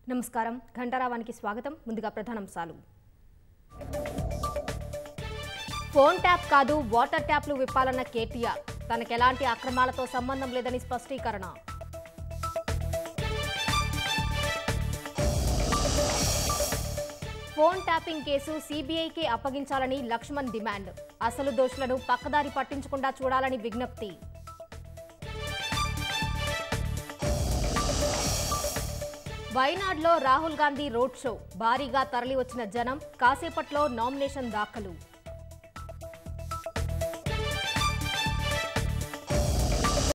నమస్కారం ఘంటారావానికి స్వాగతం ముందుగా ప్రధానాంశాలు ఫోన్ ట్యాప్ కాదు వాటర్ ట్యాప్లు విప్పాలన్న కేటీఆర్ తనకెలాంటి అక్రమాలతో సంబంధం లేదని స్పష్టీకరణ ఫోన్ ట్యాపింగ్ కేసు సీబీఐకి అప్పగించాలని లక్ష్మణ్ డిమాండ్ అసలు దోషులను పక్కదారి పట్టించకుండా చూడాలని విజ్ఞప్తి వైనాడ్లో రాహుల్ గాంధీ రోడ్ షో భారీగా తరలివచ్చిన జనం కాసేపట్లో నామినేషన్ దాఖలు